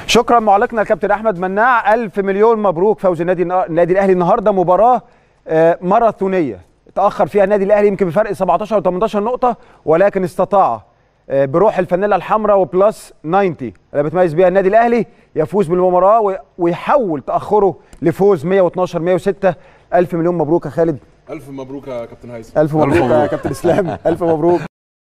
شكرا معلقنا الكابتن احمد مناع الف مليون مبروك فوز النادي النادي الاهلي النهارده مباراه آه، ماراثونيه تاخر فيها النادي الاهلي يمكن بفرق 17 و 18 نقطه ولكن استطاع آه، بروح الفانيلا الحمراء وبلس 90 اللي بتميز بيها النادي الاهلي يفوز بالمباراه وي- ويحول تاخره لفوز 112 106 الف مليون مبروك يا خالد الف مبروك يا كابتن هيثم الف مبروك يا كابتن اسلام الف مبروك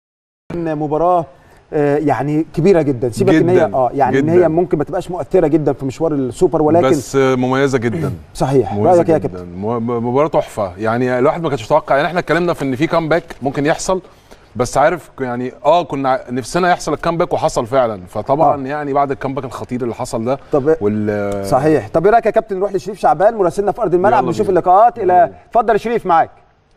مباراه آه، يعني كبيره جدا سيبك ان هي جداً، اه يعني ان جداً. هي ممكن ما تبقاش مؤثره جدا في مشوار السوبر ولكن بس مميزه جدا صحيح مميزه رايك إيه يا جدا كابتن م- مباراه تحفه يعني الواحد ما كانش متوقع يعني احنا اتكلمنا في ان في كامباك ممكن يحصل بس عارف يعني اه كنا نفسنا يحصل الكامباك وحصل فعلا فطبعا آه. يعني بعد الكامباك الخطير اللي حصل ده طب وال صحيح طب ايه رايك يا كابتن نروح لشريف شعبان مراسلنا في ارض الملعب يلا نشوف بينا. اللقاءات الى اتفضل يا شريف معاك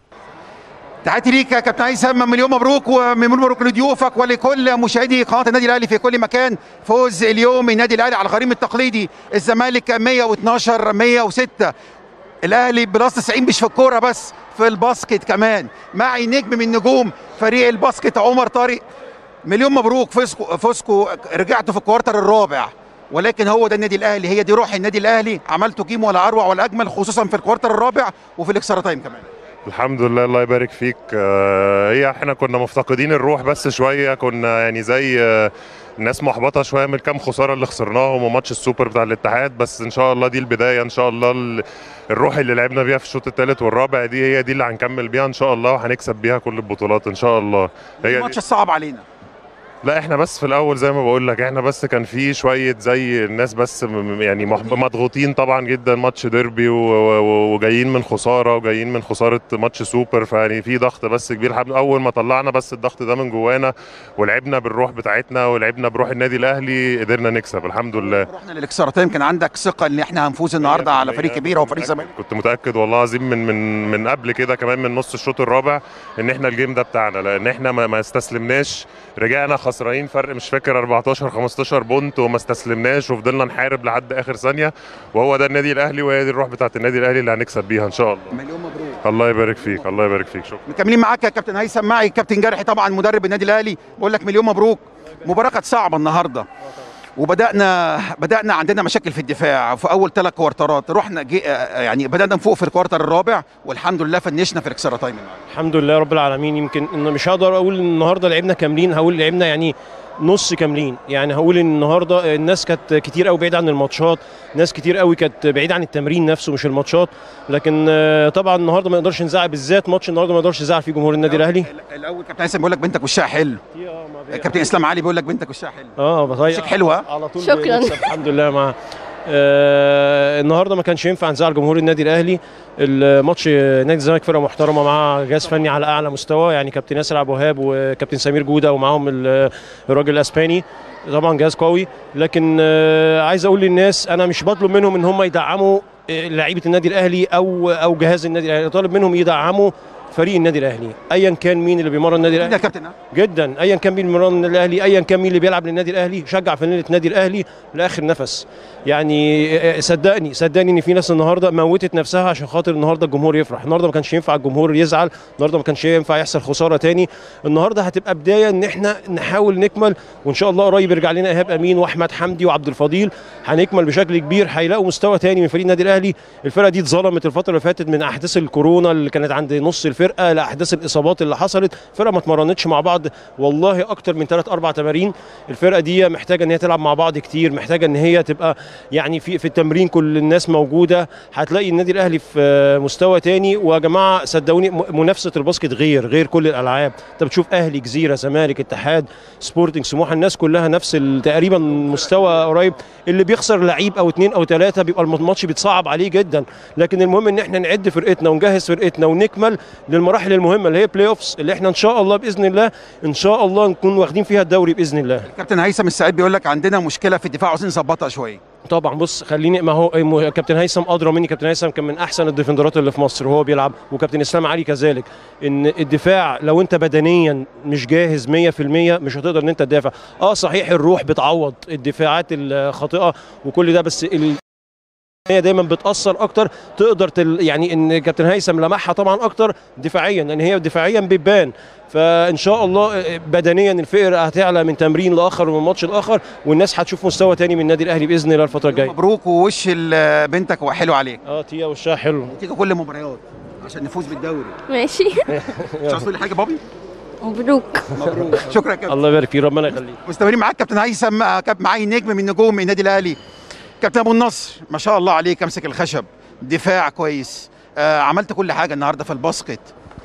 تحياتي ليك يا كابتن هيثم مليون مبروك ومليون مبروك لضيوفك ولكل مشاهدي قناه النادي الاهلي في كل مكان فوز اليوم النادي الاهلي على الغريم التقليدي الزمالك 112 106 الاهلي بلس 90 مش في الكوره بس في الباسكت كمان معي نجم من نجوم فريق الباسكت عمر طارق مليون مبروك فوزكو فوزكو رجعتوا في الكوارتر الرابع ولكن هو ده النادي الاهلي هي دي روح النادي الاهلي عملتوا جيم ولا اروع ولا اجمل خصوصا في الكوارتر الرابع وفي الاكسترا تايم كمان الحمد لله الله يبارك فيك آه، هي احنا كنا مفتقدين الروح بس شويه كنا يعني زي آه، الناس محبطه شويه من الكام خساره اللي خسرناهم وماتش السوبر بتاع الاتحاد بس ان شاء الله دي البدايه ان شاء الله ال- الروح اللي لعبنا بيها في الشوط الثالث والرابع دي هي دي اللي هنكمل بيها ان شاء الله وهنكسب بيها كل البطولات ان شاء الله هي دي الماتش الصعب علينا لا احنا بس في الاول زي ما بقول لك احنا بس كان في شويه زي الناس بس م- م- يعني مح- مضغوطين طبعا جدا ماتش ديربي و- و- وجايين من خساره وجايين من خساره ماتش سوبر فيعني في ضغط بس كبير الحمد- اول ما طلعنا بس الضغط ده من جوانا ولعبنا بالروح بتاعتنا ولعبنا بروح النادي الاهلي قدرنا نكسب الحمد لله رحنا للاكسترا تايم كان عندك ثقه ان احنا هنفوز النهارده على فريق كبير هو فريق زمالك كنت متاكد والله العظيم من من من قبل كده كمان من نص الشوط الرابع ان احنا الجيم ده بتاعنا لان احنا ما, ما استسلمناش رجعنا خسرانين فرق مش فاكر 14 15 بونت وما استسلمناش وفضلنا نحارب لحد اخر ثانيه وهو ده النادي الاهلي وهي دي الروح بتاعت النادي الاهلي اللي هنكسب بيها ان شاء الله مليون مبروك الله يبارك فيك الله يبارك فيك شكرا مكملين معاك يا كابتن هيثم معي كابتن جرحي طبعا مدرب النادي الاهلي بقول لك مليون مبروك مباراه كانت صعبه النهارده وبدانا بدانا عندنا مشاكل في الدفاع في اول ثلاث كوارترات رحنا جي يعني بدانا نفوق في الكوارتر الرابع والحمد لله فنشنا في الاكسترا تايم النهارده الحمد لله رب العالمين يمكن إن مش هقدر اقول إن النهارده لعبنا كاملين هقول لعبنا يعني نص كاملين يعني هقول ان النهارده الناس كانت كتير قوي بعيده عن الماتشات ناس كتير قوي كانت بعيده عن التمرين نفسه مش الماتشات لكن آه، طبعا النهارده ما نقدرش نزعل بالذات ماتش النهارده ما نقدرش نزعل فيه جمهور النادي الاهلي الاول كابتن هيثم بيقول لك بنتك وشها حلو كابتن اسلام علي بيقول لك بنتك وشها حلو اه بطيق وشك حلوه على طول شكراً. بنكسب الحمد لله مع آه النهارده ما كانش ينفع نزعل جمهور النادي الاهلي الماتش نادي الزمالك فرقه محترمه مع جهاز فني على اعلى مستوى يعني كابتن ياسر عبد الوهاب وكابتن سمير جوده ومعاهم ال- الراجل الاسباني طبعا جهاز قوي لكن آه عايز اقول للناس انا مش بطلب منهم ان هم يدعموا آه، لعيبه النادي الاهلي او او جهاز النادي الاهلي طالب منهم يدعموا فريق النادي الاهلي ايا كان مين اللي بيمرن النادي الاهلي يا كابتن جدا ايا كان مين مران النادي الاهلي ايا كان مين اللي بيلعب للنادي الاهلي شجع فانيله النادي الاهلي لاخر نفس يعني آه، صدقني صدقني ان في ناس النهارده موتت نفسها عشان خاطر النهارده الجمهور يفرح النهارده ما كانش ينفع الجمهور يزعل النهارده ما كانش ينفع يحصل خساره تاني النهارده هتبقى بدايه ان احنا نحاول نكمل وان شاء الله قريب يرجع لنا ايهاب امين واحمد حمدي وعبد الفضيل هنكمل بشكل كبير هيلاقوا مستوى تاني من فريق النادي الاهلي الفرقه دي اتظلمت الفتره اللي فاتت من احداث الكورونا اللي كانت عند نص الفرقه لاحداث الاصابات اللي حصلت فرقه ما اتمرنتش مع بعض والله اكتر من ثلاث اربع تمارين الفرقه دي محتاجه ان هي تلعب مع بعض كتير محتاجه ان هي تبقى يعني في في التمرين كل الناس موجوده هتلاقي النادي الاهلي في مستوى تاني ويا جماعه صدقوني م- منافسه الباسكت غير غير كل الالعاب انت بتشوف اهلي جزيره زمالك اتحاد سبورتنج سموحه الناس كلها نفس ال- تقريبا مستوى قريب اللي بيخسر لعيب او اتنين او ثلاثه بيبقى الماتش بيتصعب عليه جدا لكن المهم ان احنا نعد فرقتنا ونجهز فرقتنا ونكمل للمراحل المهمه اللي هي بلاي اوفس اللي احنا ان شاء الله باذن الله ان شاء الله نكون واخدين فيها الدوري باذن الله كابتن هيثم السعيد بيقول لك عندنا مشكله في الدفاع عاوزين نظبطها شويه طبعا بص خليني ما هو م- كابتن هيثم ادرى مني كابتن هيثم كان من احسن الديفندرات اللي في مصر وهو بيلعب وكابتن اسلام علي كذلك ان الدفاع لو انت بدنيا مش جاهز 100% مش هتقدر ان انت تدافع اه صحيح الروح بتعوض الدفاعات الخاطئه وكل ده بس ال- هي دايما بتاثر اكتر تقدر تل يعني ان كابتن هيثم لمحها طبعا اكتر دفاعيا لان هي دفاعيا بتبان فان شاء الله بدنيا الفئر هتعلى من تمرين لاخر ومن ماتش لاخر والناس هتشوف مستوى تاني من النادي الاهلي باذن الله الفتره الجايه مبروك ووش ال- بنتك وحلو عليك اه تيا وشها حلو تيجي كل مباريات عشان نفوز بالدوري ماشي مش عايز تقول لي حاجه بابي مبروك مبروك شكرا يا كابتن الله يبارك فيه ربنا يخليك مستمرين معاك كابتن هيثم آه، كاب معاي نجم من نجوم النادي الاهلي كابتن ابو النصر ما شاء الله عليك امسك الخشب دفاع كويس آه عملت كل حاجه النهارده في الباسكت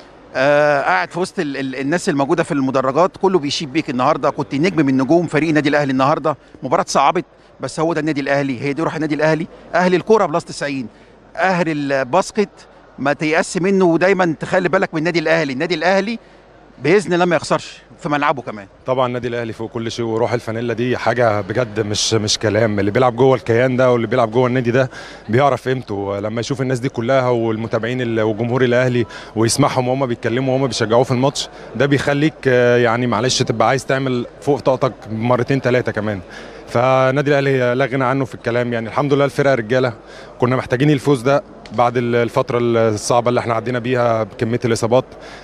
آه قاعد في وسط ال ال الناس الموجوده في المدرجات كله بيشيد بيك النهارده كنت نجم من نجوم فريق النادي الاهلي النهارده مباراه صعبت بس هو ده النادي الاهلي هي دي روح النادي الاهلي اهل الكوره بلس 90 اهل الباسكت ما تيأس منه ودايما تخلي بالك من النادي الاهلي النادي الاهلي باذن الله ما يخسرش في ملعبه كمان طبعا النادي الاهلي فوق كل شيء وروح الفانيلا دي حاجه بجد مش مش كلام اللي بيلعب جوه الكيان ده واللي بيلعب جوه النادي ده بيعرف قيمته لما يشوف الناس دي كلها والمتابعين ال- وجمهور الاهلي ويسمعهم وهم بيتكلموا وهم بيشجعوه في الماتش ده بيخليك آه، يعني معلش تبقى عايز تعمل فوق طاقتك مرتين ثلاثه كمان فالنادي الاهلي لا غنى عنه في الكلام يعني الحمد لله الفرقه رجاله كنا محتاجين الفوز ده بعد ال- الفتره الصعبه اللي احنا عدينا بيها بكميه الاصابات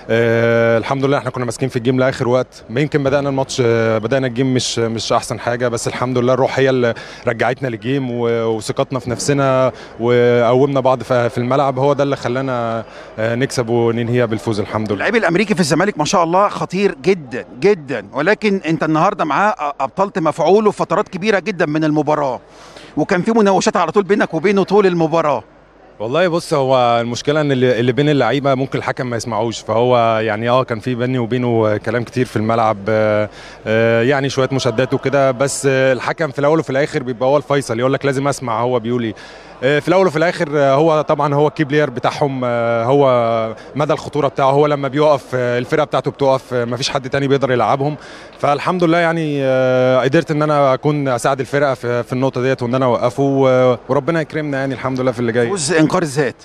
آه الحمد لله احنا كنا ماسكين في الجيم لاخر وقت ما يمكن بدانا الماتش آه بدانا الجيم مش مش احسن حاجه بس الحمد لله الروح هي اللي رجعتنا للجيم و- وثقتنا في نفسنا وقومنا بعض في في الملعب هو ده اللي خلانا آه نكسب وننهيها بالفوز الحمد لله اللعيب الامريكي في الزمالك ما شاء الله خطير جدا جدا ولكن انت النهارده معاه ابطلت مفعوله في فترات كبيره جدا من المباراه وكان في مناوشات على طول بينك وبينه طول المباراه والله بص هو المشكله ان اللي اللي بين اللعيبه ممكن الحكم ما يسمعوش فهو يعني اه كان في بيني وبينه كلام كتير في الملعب آه، آه، يعني شويه مشادات وكده بس آه، الحكم في الاول وفي الاخر بيبقى هو الفيصل يقول لك لازم اسمع هو بيقول ايه آه، في الاول وفي الاخر آه، هو طبعا هو الكي بلاير بتاعهم آه، هو مدى الخطوره بتاعه هو لما بيقف آه، الفرقه بتاعته بتقف آه، مفيش حد تاني بيقدر يلعبهم فالحمد لله يعني آه، قدرت ان انا اكون اساعد الفرقه في في النقطه ديت وان انا اوقفه و- وربنا يكرمنا يعني الحمد لله في اللي جاي فوز انقاذ الذات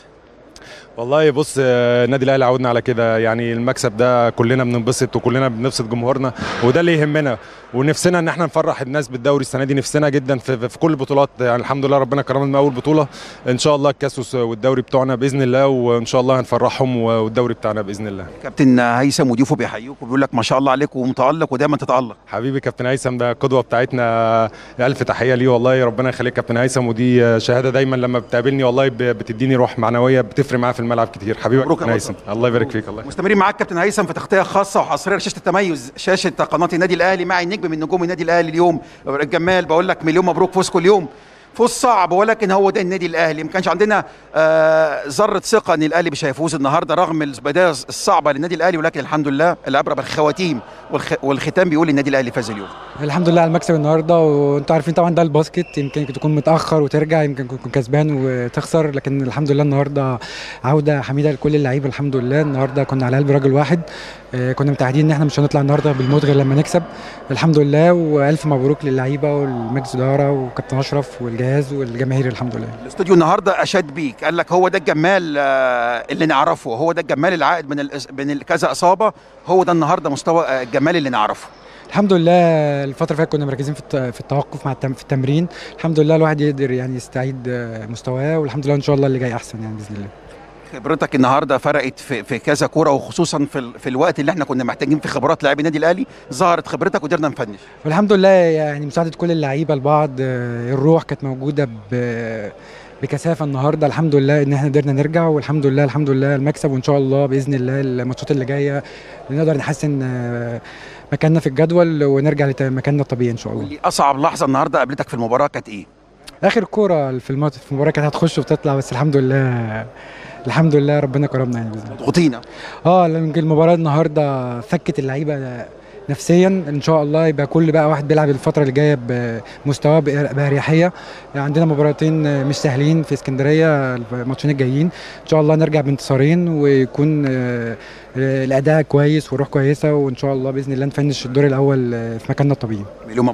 والله بص آه، النادي الاهلي عودنا على كده يعني المكسب ده كلنا بننبسط وكلنا بنبسط جمهورنا وده اللي يهمنا ونفسنا ان احنا نفرح الناس بالدوري السنه دي نفسنا جدا في, في كل البطولات يعني الحمد لله ربنا كرمنا من اول بطوله ان شاء الله الكاس والدوري بتوعنا باذن الله وان شاء الله هنفرحهم والدوري بتاعنا باذن الله كابتن هيثم وضيوفه بيحيوك وبيقول لك ما شاء الله عليك ومتالق ودايما تتالق حبيبي كابتن هيثم ده القدوه بتاعتنا الف تحيه ليه والله ربنا يخليك كابتن هيثم ودي شهاده دايما لما بتقابلني والله ب- بتديني روح معنويه بتفرق معايا في الملعب كتير حبيبي مبروك يا كابتن بطل. هيثم الله يبارك فيك الله مستمرين معاك كابتن هيثم في تغطيه خاصه وحصريه شاشه التميز شاشه قناه النادي الاهلي مع النجم من نجوم النادي الاهلي اليوم الجمال بقول لك مليون مبروك فوزكم اليوم فوز صعب ولكن هو ده النادي الاهلي ما كانش عندنا آه، ذره ثقه ان الاهلي مش هيفوز النهارده رغم البدايه الصعبه للنادي الاهلي ولكن الحمد لله العبره بالخواتيم والخ... والختام بيقول النادي الاهلي فاز اليوم الحمد لله على المكسب النهارده وانتوا عارفين طبعا ده الباسكت يمكن تكون متاخر وترجع يمكن تكون كسبان وتخسر لكن الحمد لله النهارده عوده حميده لكل اللعيبه الحمد لله النهارده كنا على قلب راجل واحد آه، كنا متعهدين ان احنا مش هنطلع النهارده بالموت غير لما نكسب الحمد لله والف مبروك للعيبه والمجلس الاداره وكابتن اشرف والجهاز والجماهير الحمد لله الاستوديو النهارده اشاد بيك قال لك هو ده الجمال آه، اللي نعرفه هو ده الجمال العائد من الإس- من ال- كذا اصابه هو ده النهارده مستوى آه، الجمال اللي نعرفه الحمد لله الفتره اللي فاتت كنا مركزين في الت- في التوقف مع التم- في التمرين الحمد لله الواحد يقدر يعني يستعيد آه، مستواه والحمد لله ان شاء الله اللي جاي احسن يعني باذن الله خبرتك النهارده فرقت في, في كذا كوره وخصوصا في, ال- في الوقت اللي احنا كنا محتاجين في خبرات لاعبي النادي الاهلي ظهرت خبرتك وقدرنا نفنش والحمد لله يعني مساعده كل اللعيبه لبعض آه، الروح كانت موجوده ب بكثافه النهارده الحمد لله ان احنا قدرنا نرجع والحمد لله الحمد لله المكسب وان شاء الله باذن الله الماتشات اللي جايه نقدر نحسن آه، مكاننا في الجدول ونرجع لمكاننا الطبيعي ان شاء الله واللي اصعب لحظه النهارده قابلتك في المباراه كانت ايه؟ اخر كوره في الماتش في المباراه كانت هتخش وتطلع بس الحمد لله الحمد لله ربنا كرمنا يعني باذن الله ضغوطينا اه لان المباراه النهارده فكت اللعيبه نفسيا ان شاء الله يبقى كل بقى واحد بيلعب الفتره اللي جايه بمستواه بأر- باريحيه عندنا مباراتين مش سهلين في اسكندريه الماتشين الجايين ان شاء الله نرجع بانتصارين ويكون آه، آه، الاداء كويس والروح كويسه وان شاء الله باذن الله نفنش الدور الاول آه، في مكاننا الطبيعي مليون مبروك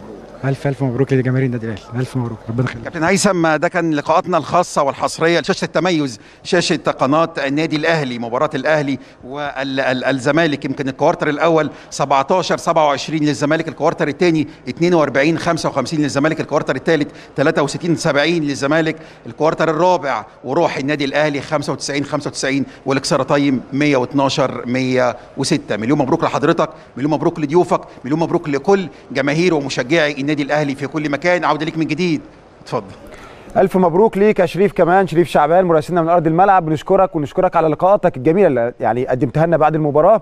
الف الف مبروك لجماهير النادي الاهلي الف مبروك ربنا يخليك كابتن هيثم ده كان لقاءاتنا الخاصه والحصريه لشاشه التميز شاشه قناه النادي الاهلي مباراه الاهلي والزمالك يمكن الكوارتر الاول 17 27 للزمالك الكوارتر الثاني 42 55 للزمالك الكوارتر الثالث 63 70 للزمالك الكوارتر الرابع وروح النادي الاهلي 95 95 والاكسترا تايم 112 106 مليون مبروك لحضرتك مليون مبروك لضيوفك مليون مبروك لكل جماهير ومشجعي النادي الاهلي في كل مكان عوده ليك من جديد اتفضل الف مبروك ليك يا شريف كمان شريف شعبان مراسلنا من ارض الملعب بنشكرك ونشكرك على لقاءاتك الجميله اللي يعني قدمتها لنا بعد المباراه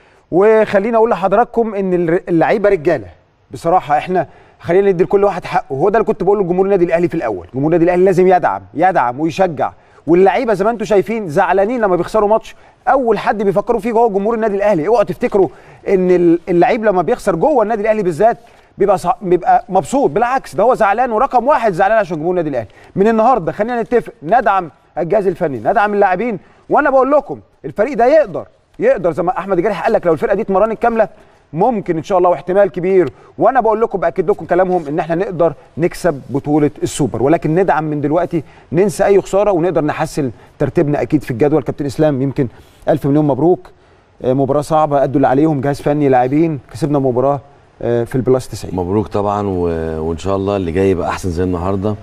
وخليني اقول لحضراتكم ان الر- اللعيبه رجاله بصراحه احنا خلينا ندي لكل واحد حقه هو ده اللي كنت بقوله لجمهور النادي الاهلي في الاول جمهور النادي الاهلي لازم يدعم يدعم ويشجع واللعيبه زي ما انتم شايفين زعلانين لما بيخسروا ماتش اول حد بيفكروا فيه هو جمهور النادي الاهلي اوعوا تفتكروا ان ال- اللعيب لما بيخسر جوه النادي الاهلي بالذات بيبقى صع... بيبقى مبسوط بالعكس ده هو زعلان ورقم واحد زعلان عشان جمهور النادي الاهلي من النهارده خلينا نتفق ندعم الجهاز الفني ندعم اللاعبين وانا بقول لكم الفريق ده يقدر يقدر زي ما احمد جارح قال لك لو الفرقه دي اتمرنت كامله ممكن ان شاء الله واحتمال كبير وانا بقول لكم باكد لكم كلامهم ان احنا نقدر نكسب بطوله السوبر ولكن ندعم من دلوقتي ننسى اي خساره ونقدر نحسن ترتيبنا اكيد في الجدول كابتن اسلام يمكن الف مليون مبروك آه، مباراه صعبه ادوا اللي عليهم جهاز فني لاعبين كسبنا مباراه آه، في البلاس 90 مبروك طبعا و... وان شاء الله اللي جاي يبقى احسن زي النهارده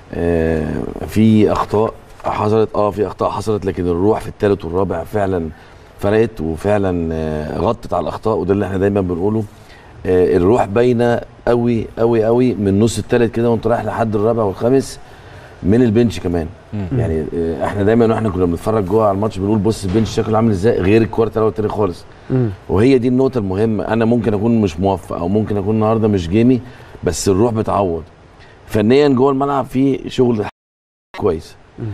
آه، في اخطاء حصلت اه في اخطاء حصلت لكن الروح في الثالث والرابع فعلا فرقت وفعلا آه، غطت على الاخطاء وده اللي احنا دايما بنقوله آه، الروح باينه قوي قوي قوي من نص الثالث كده وانت رايح لحد الرابع والخامس من البنش كمان يعني آه، احنا دايما واحنا كنا بنتفرج جوه على الماتش بنقول بص البنش شكله عامل ازاي غير الكوارتر الاول والتاني خالص وهي دي النقطه المهمه انا ممكن اكون مش موفق او ممكن اكون النهارده مش جيمي بس الروح بتعوض فنيا جوه الملعب في شغل كويس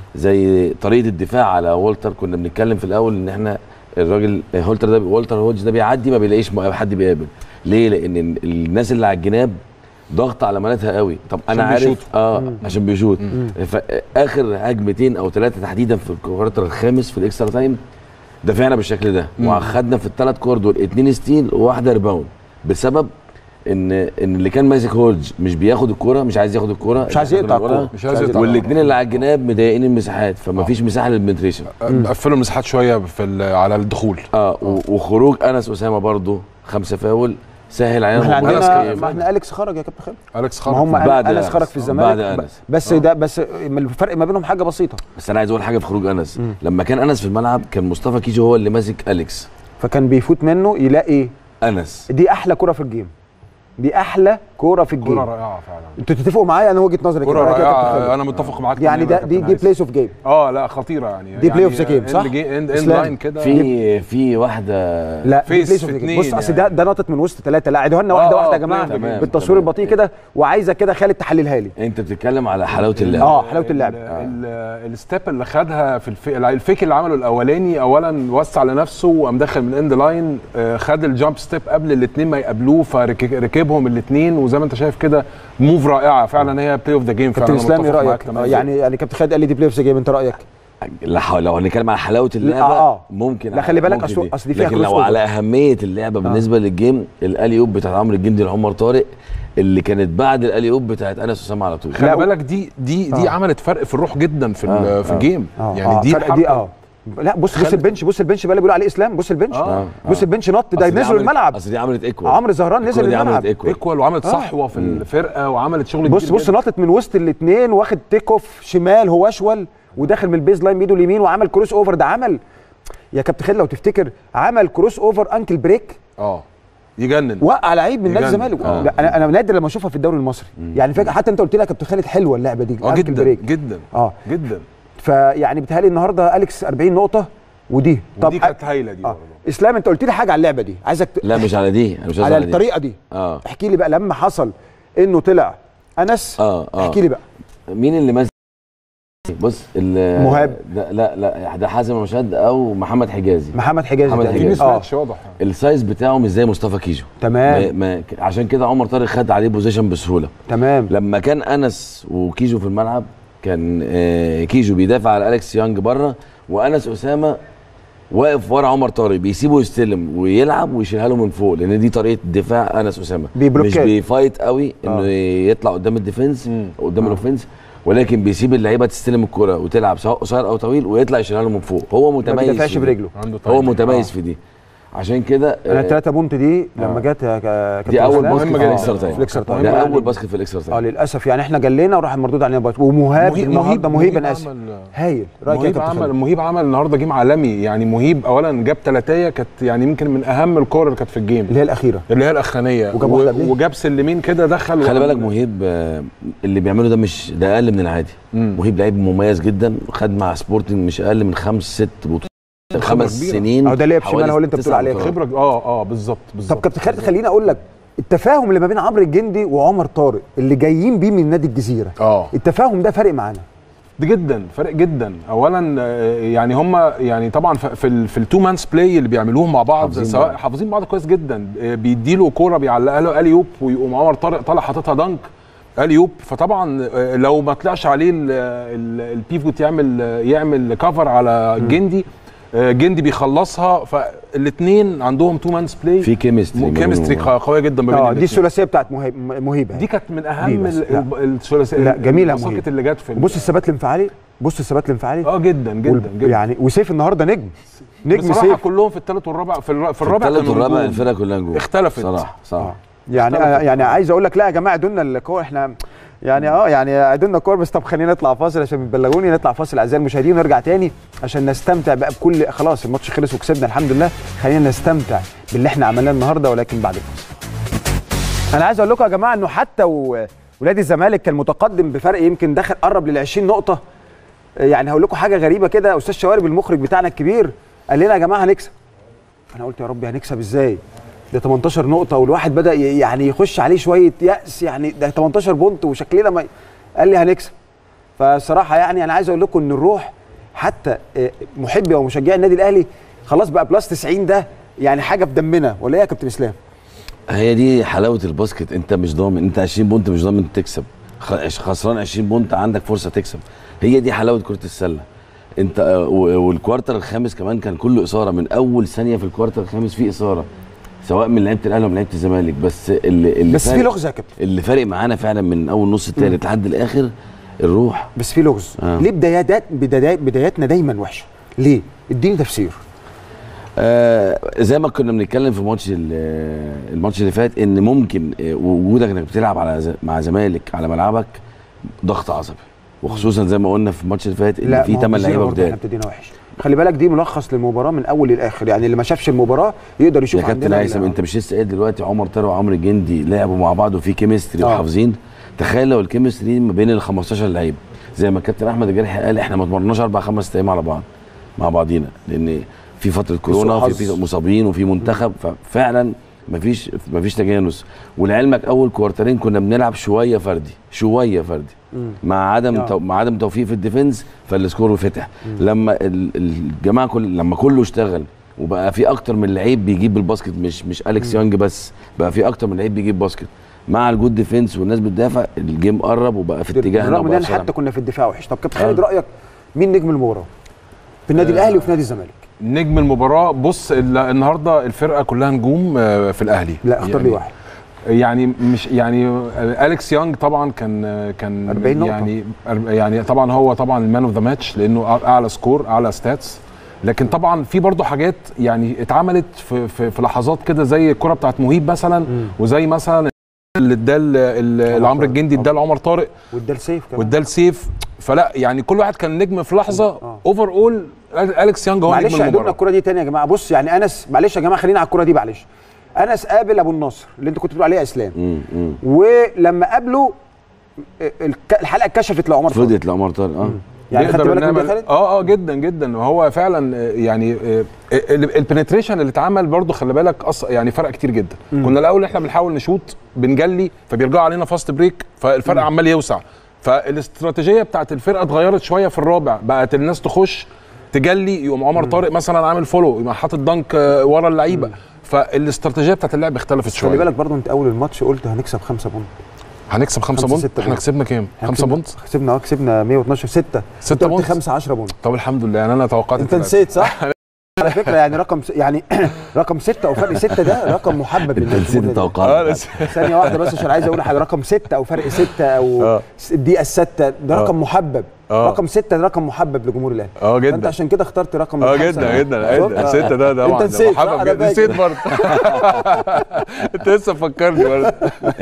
زي طريقه الدفاع على والتر كنا بنتكلم في الاول ان احنا الراجل هولتر ده والتر هودج ده بيعدي ما بيلاقيش م- حد بيقابل ليه لان ال- الناس اللي على الجناب ضغط على مناتها قوي طب انا عشان عارف بيشوطوا. اه عشان بيشوط فاخر هجمتين او ثلاثه تحديدا في الكوارتر الخامس في الاكسترا تايم دفعنا بالشكل ده واخدنا في الثلاث كور دول اتنين ستيل وواحده ريباوند بسبب ان ان اللي كان ماسك هولج مش بياخد الكوره مش عايز ياخد الكوره مش عايز يقطع الكورة. مش عايز يقطع. والاثنين اللي على الجناب مضايقين المساحات فما فيش مساحه للبنتريشن قفلوا المساحات شويه في ال- على الدخول اه و- وخروج انس اسامه برضو خمسه فاول سهل ما علينا احنا الموضوع. عندنا أنس ما احنا اليكس خرج يا كابتن خالد اليكس ما خرج هم بعد انس أنس. خرج في الزمالك بعد ب- أنس. بس ده بس الفرق ما بينهم حاجه بسيطه بس انا عايز اقول حاجه في خروج انس لما كان انس في الملعب كان مصطفى كيجو هو اللي ماسك اليكس فكان بيفوت منه يلاقي انس دي احلى كوره في الجيم دي احلى كوره في الجيم كوره رائعه فعلا انتوا تتفقوا معايا انا وجهه نظري كوره كده رأيك يا كابتن خالد؟ رائعه انا متفق معاك يعني تماماً ده يا دي كابتن دي هيثم. بليس اوف جيم اه لا خطيره يعني دي يعني play of the game، صح؟ اند اند إسلام. لاين كده في في واحده لا فيس بليس في اوف اتنين بص اصل يعني. ده ده نطت من وسط ثلاثه لا عيدوها لنا واحده آه، واحده يا آه، جماعه تمام، بالتصوير تمام. البطيء كده وعايزه كده خالد تحللها لي انت بتتكلم على حلاوه اللعب اه حلاوه اللعب ال- ال- الستيب اللي خدها في الف... الفيك اللي عمله الاولاني اولا وسع لنفسه وقام داخل من اند لاين آه، خد الجامب ستيب قبل الاثنين ما يقابلوه فركبهم الاثنين وزي ما انت شايف كده موف رائعه فعلا هي بلاي اوف ذا جيم كابتن فعلا اسلام ايه متفق معاك رايك؟ تماماً. آه، يعني يعني كابتن خالد قال لي دي بلاي اوف ذا جيم انت رايك؟ لا حول- لو هنتكلم على حلاوه اللعبه آه، آه. ممكن لا، خلي بالك ممكن أصل- أصل دي فيها لكن كروس لو أوفر. على اهميه اللعبه بالنسبه للجيم الاليوب بتاعت عمرو الجندي لعمر طارق اللي كانت بعد الاليوب بتاعت انس اسامه على طول خلي لا، بالك دي دي دي آه. عملت فرق في الروح جدا في ال- آه، في آه. الجيم اه يعني آه، دي فرق دي حركة. اه لا بص بص خلت- البنش بص البنش بقى اللي بيقولوا عليه اسلام بص البنش آه، بص البنش نط ده أصل دي نزلوا عملت- الملعب اصل دي عملت ايكوال عمرو زهران نزل الكرة دي عملت الملعب ايكوال ايكوال وعملت آه. صحوه في الفرقه وعملت شغل بص كبير بص جداً. نطت من وسط الاثنين واخد تيك اوف شمال هو اشول وداخل من البيز لاين بايده اليمين وعمل كروس اوفر ده عمل يا كابتن خالد لو تفتكر عمل كروس اوفر انكل بريك اه يجنن وقع لعيب من نادي يجنن. الزمالك آه. لا، انا انا نادر لما اشوفها في الدوري المصري يعني فاكر حتى انت قلت لي يا كابتن خالد حلوه اللعبه دي اه أنكل جدا بريك. جدا اه جدا فيعني بيتهيألي النهارده اليكس 40 نقطه ودي ودي كانت هايله دي آه. برضه. اسلام انت قلت لي حاجه على اللعبه دي عايزك ت... لا مش على دي انا مش قصدي على على دي الطريقه دي اه احكي لي بقى لما حصل انه طلع انس اه اه احكي لي بقى مين اللي ماسك بص ال- مهاب. ده لا لا ده حازم رشاد او محمد حجازي محمد حجازي محمد تقريباً. في حجازي. ميس اه ماتش واضح السايز بتاعه مش زي مصطفى كيجو تمام ما ما عشان كده عمر طارق خد عليه بوزيشن بسهوله تمام لما كان انس وكيجو في الملعب كان آه، كيجو بيدافع على اليكس يانج بره وانس اسامه واقف ورا عمر طارق بيسيبه يستلم ويلعب ويشيلها له من فوق لان دي طريقه دفاع انس اسامه بيبلوكات. مش بيفايت قوي انه آه. يطلع قدام الديفنس قدام الاوفنس ولكن بيسيب اللعيبه تستلم الكره وتلعب سواء قصير او طويل ويطلع يشيلها له من فوق هو ما متميز بيدافعش في دي. برجله عنده هو timing. متميز آه. في دي عشان كده انا آه، الثلاثه بونت دي لما آه. جت يا كا- كابتن دي اول اسلام، باسكت في جدا. الاكسترا آه، تايم في الاكسترا تايم ده يعني- اول باسكت في الاكسترا اه تايم للاسف يعني احنا جلينا وراح مردود علينا باسكت ومهاب مهيب- النهارده مهيب- مهيب مهيب انا اسف عمل- هايل رايك يا مهيب كابتن عمل خالد؟ مهيب عمل النهارده جيم عالمي يعني مهيب اولا جاب ثلاثيه كانت يعني يمكن من اهم الكور اللي كانت في الجيم اللي هي الاخيره اللي هي الاخرانيه وجاب واحدة قبليه. وجاب سلمين كده دخل خلي وعمل- بالك مهيب آه، اللي بيعمله ده مش ده اقل من العادي مم. مهيب لعيب مميز جدا خد مع سبورتنج مش اقل من خمس ست بطولات خمس كبيرة. سنين أهو ده لعب شمال حوالي هو اللي أنت بتقول تسع عليه. بطولات. خبره اه اه بالظبط طب بالظبط كابتن خالد خليني اقول لك التفاهم اللي ما بين عمرو الجندي وعمر طارق اللي جايين بيه من نادي الجزيره اه التفاهم ده فارق معانا دي جدا فرق جدا اولا آه، يعني هم يعني طبعا ف- في ال في التو مانس بلاي اللي بيعملوهم مع بعض حافظين سواء بعض. حافظين بعض كويس جدا آه، بيديله كوره بيعلقها له اليوب ويقوم عمر طارق طالع حاططها دنك اليوب فطبعا آه، لو ما طلعش عليه ال- ال- البيفوت يعمل يعمل كفر على جندي آه، جندي بيخلصها فالاثنين عندهم تو مانس بلاي في كيمستري كيمستري قويه جدا ما بين اه دي الاتنين. الثلاثيه بتاعت مهيب مهيب دي كانت من اهم دي بس. ال- لا. ال- الثلاثيه لا، جميلة الباسكت مهيب. اللي جت في ال- بص الثبات الانفعالي بص الثبات الانفعالي اه جدا جدا وال- جدا يعني وسيف النهارده نجم نجم بصراحه سيف كلهم في الثالث والرابع في, الر... في في الرابع الثالث كانوا والرابع نجوم. الفرقه كلها نجوم اختلفت. صراحه صح يعني اختلفت. يعني عايز اقول لك لا يا جماعه ادونا الكور احنا يعني اه يعني ادونا الكور بس طب خلينا نطلع فاصل عشان بتبلغوني نطلع فاصل اعزائي المشاهدين ونرجع تاني عشان نستمتع بقى بكل خلاص الماتش خلص وكسبنا الحمد لله خلينا نستمتع باللي احنا عملناه النهارده ولكن بعد الفاصل. انا عايز اقول لكم يا جماعه انه حتى و- ونادي الزمالك كان متقدم بفرق يمكن دخل قرب لل 20 نقطه يعني هقول لكم حاجه غريبه كده استاذ شوارب المخرج بتاعنا الكبير قال لنا يا جماعه هنكسب انا قلت يا رب هنكسب ازاي ده 18 نقطه والواحد بدا ي- يعني يخش عليه شويه يأس يعني ده 18 بونت وشكلنا ما قال لي هنكسب فصراحه يعني انا عايز اقول لكم ان الروح حتى آه، محبي او مشجعي النادي الاهلي خلاص بقى بلس 90 ده يعني حاجه في دمنا ولا ايه يا كابتن اسلام؟ هي دي حلاوه الباسكت انت مش ضامن انت 20 بونت مش ضامن تكسب خ- خسران 20 بونت عندك فرصه تكسب هي دي حلاوه كره السله انت آه، و- والكوارتر الخامس كمان كان كله اثاره من اول ثانيه في الكوارتر الخامس في اثاره سواء من لعيبه الاهلي ومن لعيبه الزمالك بس اللي اللي بس في فارق- لغز يا كابتن اللي فارق معانا فعلا من اول نص الثالث لحد الاخر الروح بس في لغز آه. ليه بدايات بدايات بداياتنا دايما وحشه؟ ليه؟ اديني تفسير آه زي ما كنا بنتكلم في ماتش ال- الماتش اللي فات ان ممكن آه، وجودك انك بتلعب على ز- مع زمالك على ملعبك ضغط عصبي وخصوصا زي ما قلنا في الماتش اللي فات ان في ما هو 8 الجزيرة لعيبه برضه احنا جداد ابتدينا وحش خلي بالك دي ملخص للمباراه من اول للاخر يعني اللي ما شافش المباراه يقدر يشوف يا كابتن عندنا هيثم ال- انت مش لسه قايل دلوقتي عمر طارق وعمرو الجندي لعبوا مع بعض وفي كيمستري آه. وحافظين تخيل لو الكيمستري ما بين ال 15 لعيب زي ما الكابتن احمد الجرحي قال احنا ما اتمرناش اربع خمس ايام على بعض مع بعضينا لان في فتره كورونا سوء وفي حظ. في مصابين وفي منتخب ففعلا مفيش مفيش تجانس ولعلمك اول كوارترين كنا بنلعب شويه فردي شويه فردي مع عدم آه. تو... مع عدم توفيق في الديفنس فالسكور فتح لما ال- الجماعه كل لما كله اشتغل وبقى في اكتر من لعيب بيجيب الباسكت مش مش اليكس يانج بس بقى في اكتر من لعيب بيجيب باسكت مع الجود ديفنس والناس بتدافع الجيم قرب وبقى في اتجاهنا بالرغم ان وبقى احنا بسرعة. حتى كنا في الدفاع وحش طب كابتن خالد آه. رايك مين نجم المباراه؟ في النادي الاهلي وفي نادي الزمالك نجم المباراه بص ال- النهارده الفرقه كلها نجوم آه، في الاهلي لا اختار يعني لي واحد يعني مش يعني آه، اليكس يانج طبعا كان آه، كان 40 نقطة. يعني أر- يعني طبعا هو طبعا المان اوف ذا ماتش لانه أع- اعلى سكور اعلى ستاتس لكن طبعا في برضه حاجات يعني اتعملت في في, في لحظات كده زي الكره بتاعت مهيب مثلا وزي مثلا اللي اداه ال- ال- لعمرو الجندي اداه لعمر طارق وادى السيف كمان واداه لسيف فلا يعني كل واحد كان نجم في لحظه آه. اوفر اول اليكس يانج هو معلش نجم اعدوا لنا المباراه الكره دي تاني يا جماعه بص يعني انس معلش يا جماعه خلينا على الكره دي معلش انس قابل ابو النصر اللي انت كنت بتقول عليه اسلام مم، مم. ولما قابله الك- الحلقه اتكشفت لعمر طارق. فضيت لعمر طارق اه يعني خدت نقدر بالك من ده نعمل- خالد؟ اه اه جدا جدا هو فعلا آه، يعني البنتريشن اللي اتعمل برضو خلي بالك أص... يعني فرق كتير جدا مم. كنا الاول احنا بنحاول نشوط بنجلي فبيرجعوا علينا فاست بريك فالفرق عمال يوسع فالاستراتيجيه بتاعت الفرقه اتغيرت شويه في الرابع بقت الناس تخش تجلي يقوم عمر طارق مثلا عامل فولو يقوم حاطط دنك آه، ورا اللعيبه فالاستراتيجيه بتاعت اللعب اختلفت شويه خلي بالك برضو انت اول الماتش قلت هنكسب خمسة بونت هنكسب خمسة خمسة بونت ستة احنا بونت. كسبنا كام؟ احنا خمسة كسبنا- بونت كسبنا اه كسبنا 112 6 ستة قلت بونت 5 10 بونت طب الحمد لله يعني انا توقعت انت التلاتة. نسيت صح؟ على فكره يعني رقم س... يعني رقم ستة او فرق ستة ده رقم محبب انت للناس نسيت الجمهور ده. التوقعات لسه. ثانيه واحده بس عشان عايز اقول حاجه رقم ستة او فرق ستة او آه. الدقيقه الستة ده رقم محبب آه. رقم ستة ده رقم محبب لجمهور الاهلي اه جدا. فانت عشان كده اخترت رقم اه الخمسة. جدا جدا شفت؟ جدا ستة ده ده انت طبعا نسيت محبب صح؟ أنا جدا. فاكر. نسيت برضه انت لسه فكرني برضه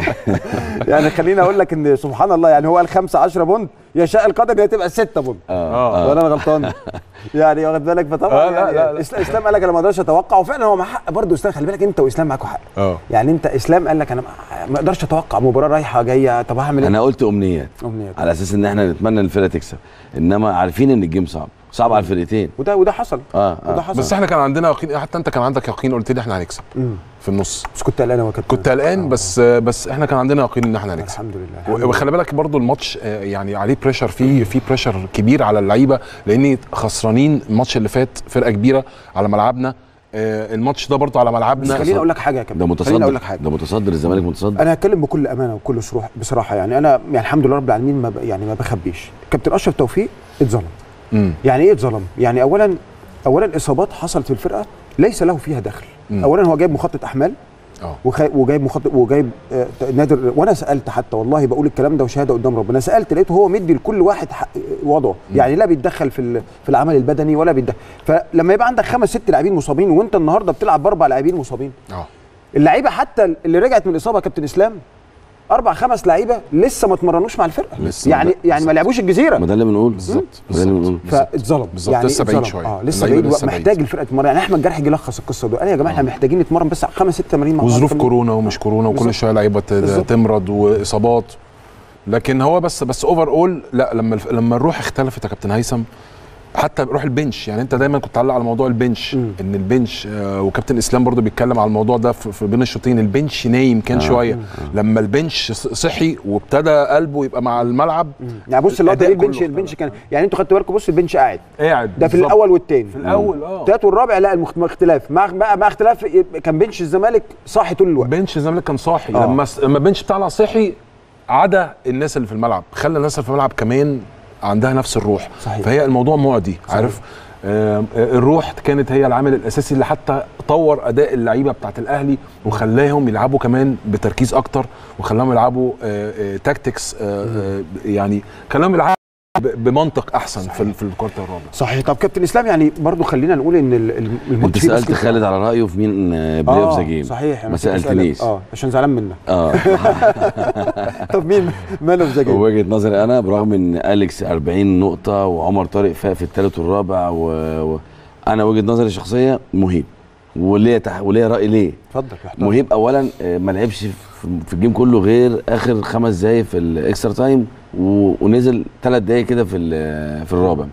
يعني خليني اقول لك ان سبحان الله يعني هو قال 5 10 بونت يشاء القدر ان هي تبقى 6 بونت اه ولا انا غلطان يعني واخد بالك فطبعا آه، لا، يعني لا، لا. إسلام- اسلام قال لك انا ما اقدرش اتوقع وفعلا هو مع حق برضه اسلام خلي بالك انت واسلام معاكوا حق اه يعني انت اسلام قال لك انا ما- ما اقدرش اتوقع مباراه رايحه جايه طب هعمل ايه؟ انا قلت امنيات امنيات على اساس ان احنا نتمنى ان الفرقه تكسب انما عارفين ان الجيم صعب صعب على الفرقتين وده وده حصل اه, وده آه. حصل بس احنا كان عندنا يقين حتى انت كان عندك يقين قلت لي احنا هنكسب مم. في النص بس كنت قلقان هو كنت قلقان بس بس احنا كان عندنا يقين ان احنا هنكسب الحمد لله الحمد لله. وخلي بالك برضو الماتش آه، يعني عليه بريشر في في بريشر كبير على اللعيبه لان خسرانين الماتش اللي فات فرقه كبيره على ملعبنا آه، الماتش ده برضو على بس ملعبنا خليني اقول لك حاجه يا كابتن ده خليني اقول لك متصدر حاجه ده متصدر الزمالك متصدر انا هتكلم بكل امانه وبكل صروح بصراحه يعني انا يعني الحمد لله رب العالمين ما ب... يعني ما بخبيش كابتن اشرف توفيق اتظلم مم. يعني ايه اتظلم يعني اولا اولا اصابات حصلت في الفرقه ليس له فيها دخل مم. اولا هو جايب مخطط احمال اه وخ... وجايب مخطط وجايب آه نادر وانا سالت حتى والله بقول الكلام ده وشهاده قدام ربنا سالت لقيته هو مدي لكل واحد حق وضعه يعني لا بيتدخل في ال... في العمل البدني ولا بيتدخل فلما يبقى عندك خمس ست لاعبين مصابين وانت النهارده بتلعب باربع لاعبين مصابين اه اللعيبه حتى اللي رجعت من الاصابه يا كابتن اسلام اربع خمس لعيبه لسه ما اتمرنوش مع الفرقه لسه يعني ما- يعني ما لعبوش الجزيره ما ده اللي بنقول بالظبط ده اللي بنقول فاتظلم بالظبط، لسه بعيد اتظلم. شوية. اه لسه اللعيبة بعيد لسه محتاج بعيد. الفرقه تتمرن يعني احمد جرحي جه لخص القصه دي قال يا جماعه احنا محتاجين نتمرن بس خمس ست تمارين مع بعض وظروف كمان. كورونا ومش كورونا وكل بالظبط. شويه لعيبه ت- بالظبط. تمرض واصابات لكن هو بس بس اوفر اول لا لما الف- لما الروح اختلفت يا كابتن هيثم حتى روح البنش يعني انت دايما كنت تعلق على موضوع البنش مم. ان البنش آه وكابتن اسلام برضو بيتكلم على الموضوع ده في, في بين الشوطين البنش نايم كان آه. شويه لما البنش ص- صحي وابتدى قلبه يبقى مع الملعب يعني بص اللقطه دي الأداء البنش كله البنش كان يعني انتوا خدتوا بالكم بص البنش قاعد قاعد ده في بالظبط. الاول والثاني في الاول اه الثالث والرابع لا المخت- اختلاف مع مع, مع اختلاف كان بنش الزمالك صاحي طول الوقت بنش الزمالك كان صاحي آه. لما لما البنش بتاعنا صحي عدا الناس اللي في الملعب خلى الناس اللي في الملعب كمان عندها نفس الروح صحيح. فهي الموضوع معدي عارف آه الروح كانت هي العامل الاساسي اللي حتى طور اداء اللعيبه بتاعت الاهلي وخلاهم يلعبوا كمان بتركيز اكتر وخلاهم يلعبوا آه آه تاكتكس آه آه يعني خلاهم يلعبوا ب- بمنطق احسن في ال- في الكورت الرابع صحيح طب كابتن اسلام يعني برضو خلينا نقول ان ال- ال- الماتش انت فيه سالت باسكت. خالد على رايه في مين بلاي اوف ذا جيم صحيح أنا ما كنت بسألك. سالتنيش اه عشان زعلان منك اه طب مين مان اوف ذا جيم وجهه نظري انا برغم ان اليكس 40 نقطه وعمر طارق فاق في الثالث والرابع و... و... انا وجهه نظري الشخصيه مهيب وليا تح... وليا راي ليه اتفضل يا محترم. مهيب اولا آه، ما لعبش في في الجيم كله غير اخر خمس دقايق في الاكسترا تايم و... ونزل ثلاث دقايق كده في ال- في الرابع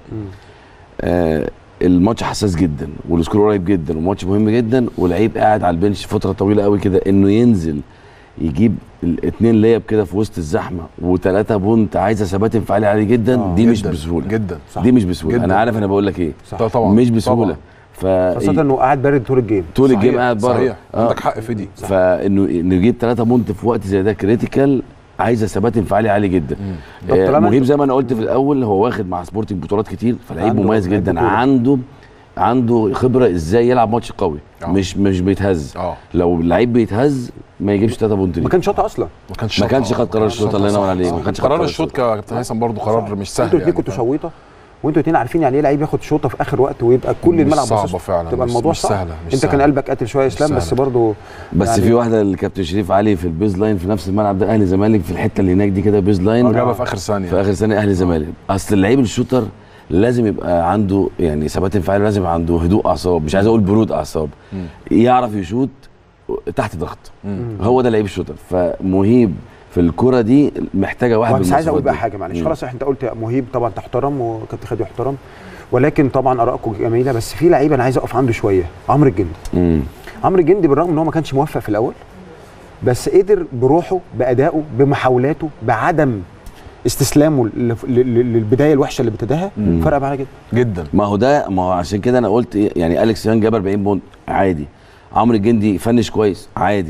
آه الماتش حساس جدا والسكور قريب جدا والماتش مهم جدا واللعيب قاعد على البنش فتره طويله قوي كده انه ينزل يجيب الاثنين لياب كده في وسط الزحمه وثلاثه بونت عايزه ثبات انفعالي عالي جدا آه، دي مش جداً، بسهوله جدا صح. دي مش بسهوله جداً. انا عارف انا بقول لك ايه صح. ده طبعا مش بسهوله طبعاً. ف خاصة انه قاعد بارد طول الجيم طول صحيح، الجيم قاعد بره صحيح آه. عندك حق في دي فانه انه يجيب ثلاثة بونت في وقت زي ده كريتيكال عايزه ثبات انفعالي عالي جدا طب آه طالما مهيب أنت- زي ما انا قلت في الاول هو واخد مع سبورتنج بطولات كتير فلعيب عنده مميز لعيب جدا بطولة. عنده عنده خبره ازاي يلعب ماتش قوي آه. مش مش بيتهز اه لو اللعيب بيتهز ما يجيبش 3 بونت ما ليه كانش شاطها اصلا ما كانش ما شاط- كانش آه، خد قرار كانش الشوط شاط، الله ينور صح، عليك صح. ما كانش خد قرار قرار الشوط كابتن هيثم برضه قرار مش سهل انتوا الاثنين يعني كنتوا شويطه وانتوا الاثنين عارفين يعني ايه لعيب ياخد شوطه في اخر وقت ويبقى كل مش الملعب صعبة باصص له. فعلا، تبقى مش- الموضوع مش صعب سهلة، مش انت كان سهلة. قلبك قاتل شويه يا اسلام بس سهلة. برضه بس يعني- في واحده الكابتن شريف علي في البيز لاين في نفس الملعب ده اهلي زمالك في الحته اللي هناك دي كده بيز اه لاين جابها في اخر ثانيه في اخر سنه اهلي زمالك اصل اللعيب الشوتر لازم يبقى عنده يعني ثبات انفعالي لازم يبقى عنده هدوء اعصاب مش عايز اقول برود اعصاب يعرف يشوت تحت ضغط هو ده لعيب الشوتر فمهيب في الكره دي محتاجه واحد بس عايز اقول بالمواصفات بقى دي. حاجه معلش مم. خلاص انت قلت يا مهيب طبعا تحترم وكابتن خالد يحترم ولكن طبعا ارائكم جميله بس في لعيبه انا عايز اقف عنده شويه عمرو الجندي مم. عمرو الجندي بالرغم ان هو ما كانش موفق في الاول بس قدر بروحه بادائه بمحاولاته بعدم استسلامه ل- ل- للبدايه الوحشه اللي ابتداها فرق معاه جدا جدا ما هو ده ما هو عشان كده انا قلت إيه، يعني اليكس يانج جاب 40 بونت عادي عمرو الجندي فنش كويس عادي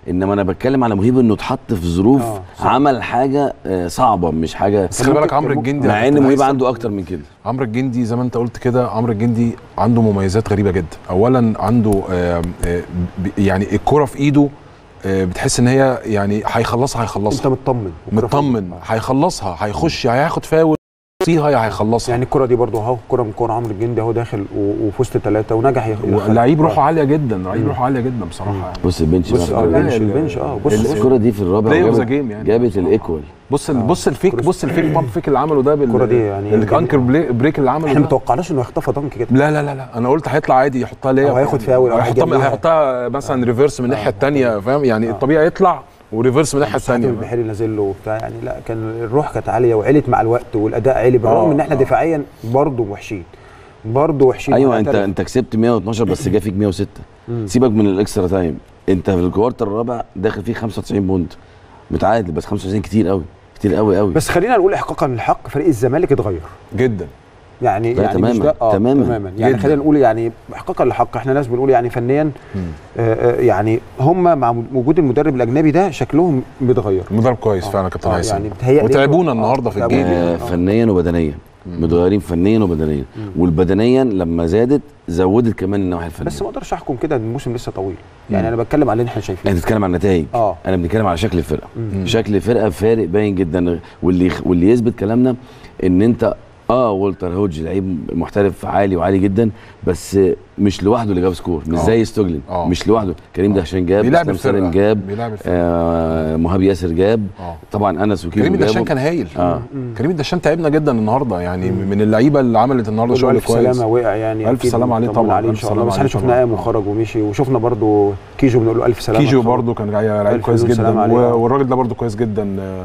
انما انا بتكلم على مهيب انه اتحط في ظروف آه، صح. عمل حاجه آه، صعبه مش حاجه بس خلي بالك عمرو الجندي مع ان مهيب عنده اكتر من كده عمرو الجندي زي ما انت قلت كده عمرو الجندي عنده مميزات غريبه جدا اولا عنده آه، آه، ب- يعني الكره في ايده آه، بتحس ان هي يعني هيخلصها انت هيخلصها مطمن مطمن هيخلصها هيخش يا هياخد فاول فيها يا هيخلصها يعني الكره دي برضو اهو كره من كوره عمرو الجندي اهو داخل و- وفي وسط ثلاثه ونجح يخ- يدخل. لعيب روحه عاليه جدا لعيب روحه عاليه جدا بصراحه يعني. بص البنش بص اه بقى. البنش ال- البنش اه بص ال- بص الكره دي في الرابع Play of the جابت- game يعني. جابت الايكوال بص ال- بص الفيك بص الفيك بامب فيك اللي عمله ده بال الكرة دي يعني الانكر بلي- بريك اللي عمله احنا ده. ما توقعناش انه يخطفها دنك كده لا لا لا لا انا قلت هيطلع عادي يحطها ليه أو هياخد فاول أو هيحطها هيجيبها. هيحطها مثلا ريفرس من الناحيه الثانيه فاهم يعني الطبيعي يطلع وريفرس من الناحيه حاتم الثانيه البحيري نازل له وبتاع يعني لا كان الروح كانت عاليه وعلت مع الوقت والاداء عالي بالرغم آه، ان احنا آه. دفاعيا برضه وحشين برضه وحشين ايوه انت هنعترف. انت كسبت 112 بس جا فيك 106 سيبك من الاكسترا تايم انت في الكوارتر الرابع داخل فيه 95 بونت متعادل بس 95 كتير قوي كتير قوي قوي بس خلينا نقول احقاقا للحق فريق الزمالك اتغير جدا يعني لا، يعني مش تماماً، ده اه تماماً. تماما يعني جداً. خلينا نقول يعني احقاقا للحق احنا ناس بنقول يعني فنيا آه آه، يعني هم مع وجود المدرب الاجنبي ده شكلهم بيتغير المدرب كويس فعلا يا كابتن آه، هيثم يعني بتهيألي وتعبونا آه، النهارده في تعبونا. الجيم آه آه. فنيا وبدنيا متغيرين فنيا وبدنيا والبدنيا لما زادت زودت كمان النواحي الفنيه بس ما اقدرش احكم كده ان الموسم لسه طويل يعني انا بتكلم على اللي احنا شايفينه انت بتتكلم عن النتائج اه انا بنتكلم على شكل الفرقه مم. شكل الفرقه فارق باين جدا واللي يخ- واللي يثبت كلامنا ان انت اه والتر هوج لعيب محترف عالي وعالي جدا بس مش لوحده اللي جاب سكور مش آه. زي ستوجلن آه. مش لوحده كريم دهشان جاب بيلعب اسلام سالم الفرقه جاب بيلعب الفرقه آه مهاب ياسر جاب اه طبعا انس وكيزو كريم الدشان جابوا. كان هايل اه كريم الدشان تعبنا جدا النهارده يعني من اللعيبه اللي عملت النهارده كله شغل الف كويس سلامه وقع يعني ألف أكيد سلامة عليه نطمن طبعاً، عليه ان ألف شاء الله سلامة بس احنا عليه شفناه طبعاً. قام وخرج ومشي وشفنا برضو كيجو بنقول له الف سلامه كيجو طبعاً. برضو كان لعيب ألف كويس مليون جدا سلام عليه. و- والراجل ده برضو كويس جدا آه،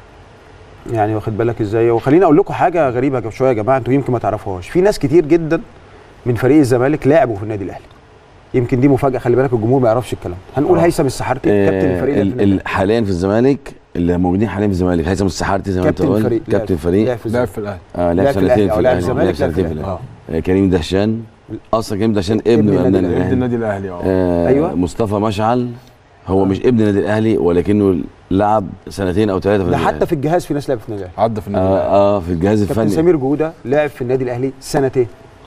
يعني واخد بالك ازاي وخليني اقول لكم حاجه غريبه شويه يا جماعه انتوا يمكن ما تعرفوهاش في ناس كتير جدا من فريق الزمالك لعبوا في النادي الاهلي يمكن دي مفاجاه خلي بالك الجمهور ما يعرفش الكلام ده. هنقول آه. هيثم السحارتي كابتن آه الفريق ده في ال- النادي ال- الأهلي. حاليا في الزمالك اللي موجودين حاليا في الزمالك هيثم السحارتي زي ما انت كابتن قلت الفريق كابتن لعب- فريق لعب في لعب الزمالك. في الاهلي اه لعب لعب في سنتين الأهلي، في أو لعب الاهلي الزمالك، لعب لعب في سنتين في الأهلي. الاهلي آه، كريم دهشان اصلا كريم دهشان ابن ابن من النادي النادي الأهلي. ابن الاهلي النادي الاهلي اه آه أيوة. مصطفى مشعل هو مش ابن النادي الاهلي ولكنه لعب سنتين او ثلاثه في ده النادي حتى الأهلي. في الجهاز في ناس لعبت في النادي الاهلي عدى في النادي آه, الاهلي اه في الجهاز كابتن الفني سمير جوده لعب في النادي الاهلي سنتين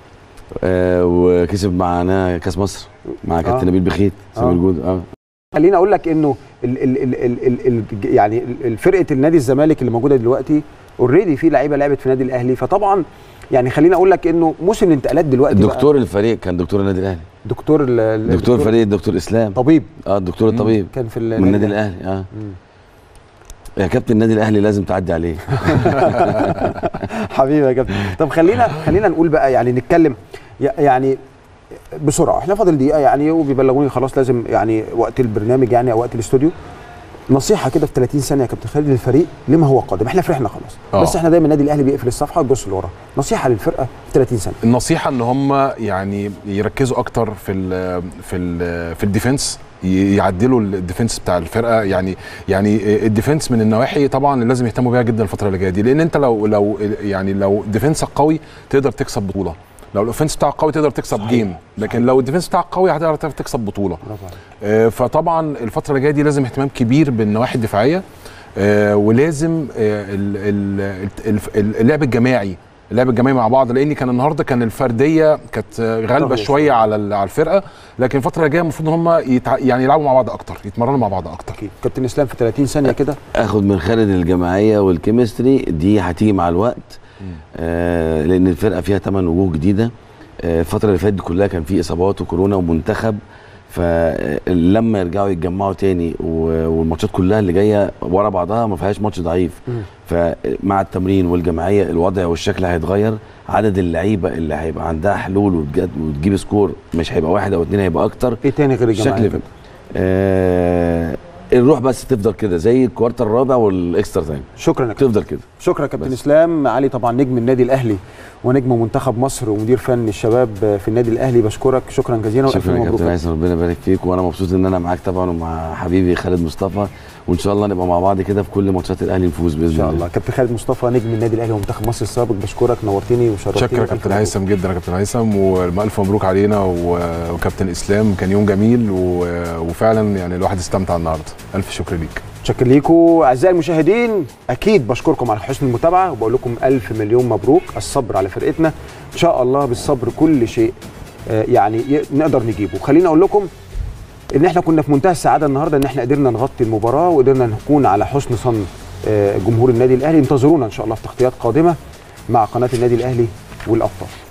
آه وكسب معانا كاس مصر مع كابتن آه. نبيل بخيت سمير آه. جود اه خليني اقول لك انه ال ال ال ال ال ال يعني ال- ال- فرقه النادي الزمالك اللي موجوده دلوقتي اوريدي في لعيبه لعبت في النادي الاهلي فطبعا يعني خليني اقول لك انه موسم الانتقالات دلوقتي بقى الدكتور الفريق كان دكتور النادي الاهلي دكتور ال- ال- دكتور الفريق الدكتور اسلام طبيب اه الدكتور الطبيب كان في من النادي الاهلي اه مم. يا كابتن النادي الاهلي لازم تعدي عليه حبيبي يا كابتن طب خلينا خلينا نقول بقى يعني نتكلم ي- يعني بسرعه احنا فاضل دقيقه يعني وبيبلغوني خلاص لازم يعني وقت البرنامج يعني او وقت الاستوديو نصيحه كده في 30 ثانيه يا كابتن خالد للفريق لما هو قادم احنا فرحنا خلاص آه. بس احنا دايما النادي الاهلي بيقفل الصفحه ويبص لورا نصيحه للفرقه في 30 ثانيه النصيحه ان هم يعني يركزوا اكتر في ال في ال في الديفنس ي- يعدلوا الديفنس بتاع الفرقه يعني يعني الديفنس من النواحي طبعا اللي لازم يهتموا بيها جدا الفتره اللي جايه دي لان انت لو لو يعني لو ديفنسك قوي تقدر تكسب بطوله لو الاوفنس بتاعك قوي تقدر تكسب صحيح. جيم لكن لو الديفنس بتاعك قوي هتقدر تكسب بطوله برافو عليك آه، فطبعا الفتره اللي جايه دي لازم اهتمام كبير بالنواحي الدفاعيه آه، ولازم آه، ال- ال- ال- ال- اللعب الجماعي اللعب الجماعي مع بعض لان كان النهارده كان الفرديه كانت آه، غالبه طاغية شويه على ال- على الفرقه لكن الفتره اللي جايه المفروض ان هم يتع... يعني يلعبوا مع بعض اكتر يتمرنوا مع بعض اكتر اكيد كابتن اسلام في 30 ثانيه كده اخد من خالد الجماعيه والكيمستري دي هتيجي مع الوقت آه لان الفرقه فيها ثمان وجوه جديده آه الفتره اللي فاتت دي كلها كان في اصابات وكورونا ومنتخب فلما يرجعوا يتجمعوا تاني و- والماتشات كلها اللي جايه ورا بعضها ما فيهاش ماتش ضعيف مم. فمع التمرين والجماعيه الوضع والشكل هيتغير عدد اللعيبه اللي هيبقى عندها حلول وتجد- وتجيب سكور مش هيبقى واحد او اتنين هيبقى اكتر ايه تاني غير الجماعه شكل آه الروح بس تفضل كده زي الكوارتر الرابع والاكسترا تايم شكرا يا كابتن تفضل كده شكرا يا كابتن بس. اسلام علي طبعا نجم النادي الاهلي ونجم منتخب مصر ومدير فني الشباب في النادي الاهلي بشكرك شكرا جزيلا والف شكرا يا مبروك كابتن هيثم ربنا يبارك فيك وانا مبسوط ان انا معاك طبعا ومع حبيبي خالد مصطفى وان شاء الله نبقى مع بعض كده في كل ماتشات الاهلي نفوز باذن ان شاء الله الله كابتن خالد مصطفى نجم النادي الاهلي ومنتخب مصر السابق بشكرك نورتني وشرفتني شكرا يا ألف كابتن مبروك. هيثم جدا يا كابتن هيثم والف مبروك علينا و- وكابتن اسلام كان يوم جميل و- وفعلا يعني الواحد استمتع النهارده الف شكر ليك شكرا ليكم اعزائي المشاهدين اكيد بشكركم على حسن المتابعه وبقول لكم الف مليون مبروك الصبر على فرقتنا ان شاء الله بالصبر كل شيء آه، يعني ي- نقدر نجيبه خليني اقول لكم ان احنا كنا في منتهى السعاده النهارده ان احنا قدرنا نغطي المباراه وقدرنا نكون على حسن ظن آه، جمهور النادي الاهلي انتظرونا ان شاء الله في تغطيات قادمه مع قناه النادي الاهلي والابطال